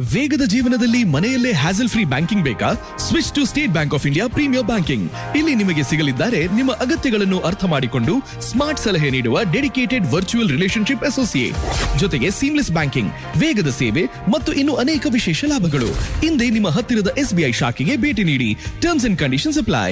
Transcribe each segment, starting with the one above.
ವೇಗದ ಜೀವನದಲ್ಲಿ ಮನೆಯಲ್ಲೇ ಹ್ಯಾಸಲ್ ಫ್ರೀ ಬ್ಯಾಂಕಿಂಗ್ ಬೇಕಾ switch to State Bank of India premier banking ಇಲ್ಲಿ ನಿಮಗೆ ಸಿಗಲಿದ್ದಾರೆ ನಿಮ್ಮ ಅಗತ್ಯಗಳನ್ನು ಅರ್ಥ ಮಾಡಿಕೊಂಡು ಸ್ಮಾರ್ಟ್ ಸಲಹೆ ನೀಡುವ ಡೆಡಿಕೇಟೆಡ್ ವರ್ಚುವಲ್ ರಿಲೇಶನ್ಶಿಪ್ ಅಸೋಸಿಯೇಟ್ ಜೊತೆಗೆ ಸೀಮ್ಲೆಸ್ ಬ್ಯಾಂಕಿಂಗ್ ವೇಗದ ಸೇವೆ ಮತ್ತು ಇನ್ನು ಅನೇಕ ವಿಶೇಷ ಲಾಭಗಳು ಹಿಂದೆ ನಿಮ್ಮ ಹತ್ತಿರದ ಎಸ್ಬಿಐ ಶಾಖೆಗೆ ಭೇಟಿ ನೀಡಿ ಟರ್ಮ್ಸ್ ಅಂಡ್ ಕಂಡೀಷನ್ಸ್ ಅಪ್ಲೈ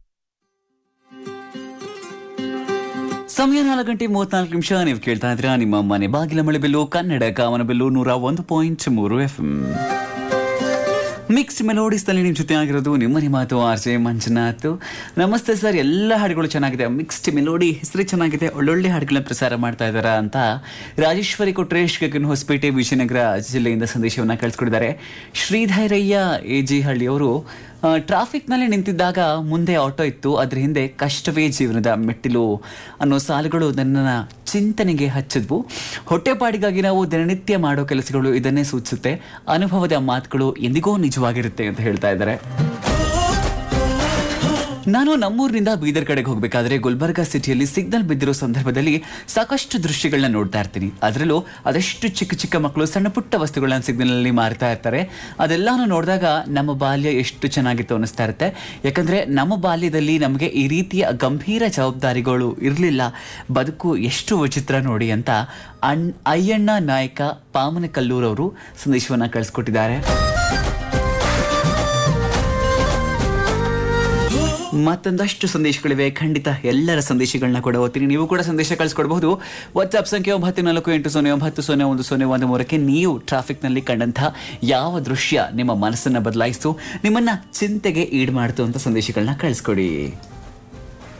ಸಮಯ ನಾಲ್ಕು ಗಂಟೆ ಮೂವತ್ನಾಲ್ಕು ನಿಮಿಷ ನೀವು ಕೇಳ್ತಾ ಇದ್ರ ನಿಮ್ಮ ಮನೆ ಬಾಗಿಲ ಮಳೆ ಬೆಲ್ಲು ಕನ್ನಡ ಕಾಮನ ಬೆಲ್ಲು ನೂರ ಒಂದು ಪಾಯಿಂಟ್ ಮೂರು ಎಫ್ ಮಿಕ್ಸ್ ಮೆಲೋಡಿಸ್ನಲ್ಲಿ ನಿಮ್ಮ ಜೊತೆ ಆಗಿರೋದು ನಿಮ್ಮನೆ ಮಾತು ಆರ್ ಜೆ ಮಂಜುನಾಥ್ ನಮಸ್ತೆ ಸರ್ ಎಲ್ಲ ಹಾಡುಗಳು ಚೆನ್ನಾಗಿದೆ ಮಿಕ್ಸ್ಡ್ ಮೆಲೋಡಿ ಹೆಸರು ಚೆನ್ನಾಗಿದೆ ಒಳ್ಳೊಳ್ಳೆ ಹಾಡುಗಳನ್ನ ಪ್ರಸಾರ ಮಾಡ್ತಾ ಇದ್ದಾರಾ ಅಂತ ರಾಜೇಶ್ವರಿ ಕೊಟ್ರೇಶ್ ಗಗನ್ ಹೊಸಪೇಟೆ ವಿಜಯನಗರ ಜಿಲ್ಲೆಯಿಂದ ಸಂದೇಶವನ್ನ ಕಳಿಸ್ಕೊಟ್ಟಿದ್ದಾರೆ ಶ್ರೀಧೈರಯ್ಯ ಎ ಜಿ ಹಳ್ಳಿಯವರು ಟ್ರಾಫಿಕ್ನಲ್ಲಿ ನಿಂತಿದ್ದಾಗ ಮುಂದೆ ಆಟೋ ಇತ್ತು ಅದ್ರ ಹಿಂದೆ ಕಷ್ಟವೇ ಜೀವನದ ಮೆಟ್ಟಿಲು ಅನ್ನೋ ಸಾಲುಗಳು ನನ್ನನ್ನು ಚಿಂತನೆಗೆ ಹಚ್ಚಿದ್ವು ಹೊಟ್ಟೆಪಾಡಿಗಾಗಿ ನಾವು ದಿನನಿತ್ಯ ಮಾಡೋ ಕೆಲಸಗಳು ಇದನ್ನೇ ಸೂಚಿಸುತ್ತೆ ಅನುಭವದ ಮಾತುಗಳು ಎಂದಿಗೂ ನಿಜವಾಗಿರುತ್ತೆ ಅಂತ ಹೇಳ್ತಾ ಇದ್ದಾರೆ ನಾನು ನಮ್ಮೂರಿನಿಂದ ಬೀದರ್ ಕಡೆಗೆ ಹೋಗಬೇಕಾದ್ರೆ ಗುಲ್ಬರ್ಗಾ ಸಿಟಿಯಲ್ಲಿ ಸಿಗ್ನಲ್ ಬಿದ್ದಿರೋ ಸಂದರ್ಭದಲ್ಲಿ ಸಾಕಷ್ಟು ದೃಶ್ಯಗಳನ್ನ ನೋಡ್ತಾ ಇರ್ತೀನಿ ಅದರಲ್ಲೂ ಅದೆಷ್ಟು ಚಿಕ್ಕ ಚಿಕ್ಕ ಮಕ್ಕಳು ಸಣ್ಣ ಪುಟ್ಟ ವಸ್ತುಗಳನ್ನ ಸಿಗ್ನಲ್ ಅಲ್ಲಿ ಮಾರ್ತಾ ಇರ್ತಾರೆ ಅದೆಲ್ಲಾನು ನೋಡಿದಾಗ ನಮ್ಮ ಬಾಲ್ಯ ಎಷ್ಟು ಚೆನ್ನಾಗಿತ್ತು ಅನ್ನಿಸ್ತಾ ಇರುತ್ತೆ ಯಾಕಂದ್ರೆ ನಮ್ಮ ಬಾಲ್ಯದಲ್ಲಿ ನಮಗೆ ಈ ರೀತಿಯ ಗಂಭೀರ ಜವಾಬ್ದಾರಿಗಳು ಇರಲಿಲ್ಲ ಬದುಕು ಎಷ್ಟು ವಿಚಿತ್ರ ನೋಡಿ ಅಂತ ಅಣ್ ಅಯ್ಯಣ್ಣ ನಾಯಕ ಪಾಮನಕಲ್ಲೂರ್ ಅವರು ಸಂದೇಶವನ್ನ ಕಳಿಸ್ಕೊಟ್ಟಿದ್ದಾರೆ ಮತ್ತೊಂದಷ್ಟು ಸಂದೇಶಗಳಿವೆ ಖಂಡಿತ ಎಲ್ಲರ ಸಂದೇಶಗಳನ್ನ ಕೂಡ ಓದ್ತೀನಿ ನೀವು ಕೂಡ ಸಂದೇಶ ಕಳಿಸ್ಕೊಡ್ಬಹುದು ವಾಟ್ಸ್ಆಪ್ ಸಂಖ್ಯೆ ಒಂಬತ್ತು ನಾಲ್ಕು ಎಂಟು ಸೊನ್ನೆ ಒಂಬತ್ತು ಸೊನ್ನೆ ಒಂದು ಸೊನ್ನೆ ಒಂದು ಮೂರಕ್ಕೆ ನೀವು ಟ್ರಾಫಿಕ್ನಲ್ಲಿ ಕಂಡಂತಹ ಯಾವ ದೃಶ್ಯ ನಿಮ್ಮ ಮನಸ್ಸನ್ನ ಬದಲಾಯಿಸ್ತು ನಿಮ್ಮನ್ನ ಚಿಂತೆಗೆ ಈಡು ಮಾಡ್ತು ಅಂತ ಸಂದೇಶಗಳನ್ನ ಕಳಿಸ್ಕೊಡಿ